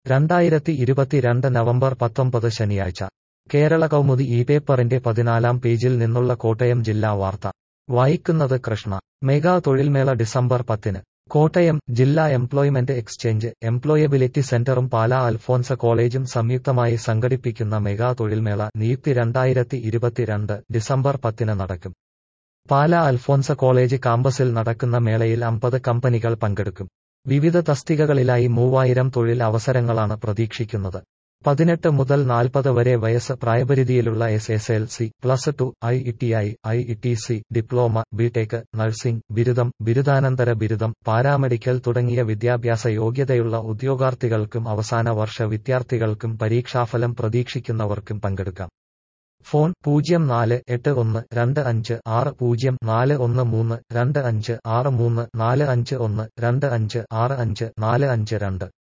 രണ്ടായിരത്തി ഇരുപത്തിരണ്ട് നവംബർ പത്തൊമ്പത് ശനിയാഴ്ച കേരള കൗമുദി ഈ പേപ്പറിന്റെ പതിനാലാം പേജിൽ നിന്നുള്ള കോട്ടയം ജില്ലാ വാർത്ത വായിക്കുന്നത് കൃഷ്ണ മെഗാ തൊഴിൽമേള ഡിസംബർ പത്തിന് കോട്ടയം ജില്ലാ എംപ്ലോയ്മെന്റ് എക്സ്ചേഞ്ച് എംപ്ലോയബിലിറ്റി സെന്ററും പാലാ അൽഫോൻസ കോളേജും സംയുക്തമായി സംഘടിപ്പിക്കുന്ന മെഗാ തൊഴിൽമേള നിയുക്തി രണ്ടായിരത്തി ഇരുപത്തിരണ്ട് ഡിസംബർ പത്തിന് നടക്കും പാലാ അൽഫോൻസ കോളേജ് കാമ്പസിൽ നടക്കുന്ന മേളയിൽ അമ്പത് കമ്പനികൾ പങ്കെടുക്കും വിവിധ തസ്തികകളിലായി മൂവായിരം തൊഴിൽ അവസരങ്ങളാണ് പ്രതീക്ഷിക്കുന്നത് പതിനെട്ട് മുതൽ നാൽപ്പത് വരെ വയസ്സ് പ്രായപരിധിയിലുള്ള S S L C plus two I E T I I E T C diploma B Tech nursing ബിരുദം ബിരുദാനന്തര ബിരുദം പാരാമെഡിക്കൽ തുടങ്ങിയ വിദ്യാഭ്യാസ യോഗ്യതയുള്ള ഉദ്യോഗാർത്ഥികൾക്കും അവസാന വർഷ വിദ്യാർത്ഥികൾക്കും പരീക്ഷാഫലം പ്രതീക്ഷിക്കുന്നവർക്കും പങ്കെടുക്കാം ഫോൺ പൂജ്യം നാല് എട്ട് ഒന്ന് രണ്ട് അഞ്ച് ആറ് പൂജ്യം നാല് ഒന്ന് മൂന്ന് രണ്ട് അഞ്ച് ആറ് മൂന്ന് നാല് അഞ്ച് ഒന്ന് രണ്ട് അഞ്ച് ആറ് അഞ്ച് നാല് അഞ്ച് രണ്ട്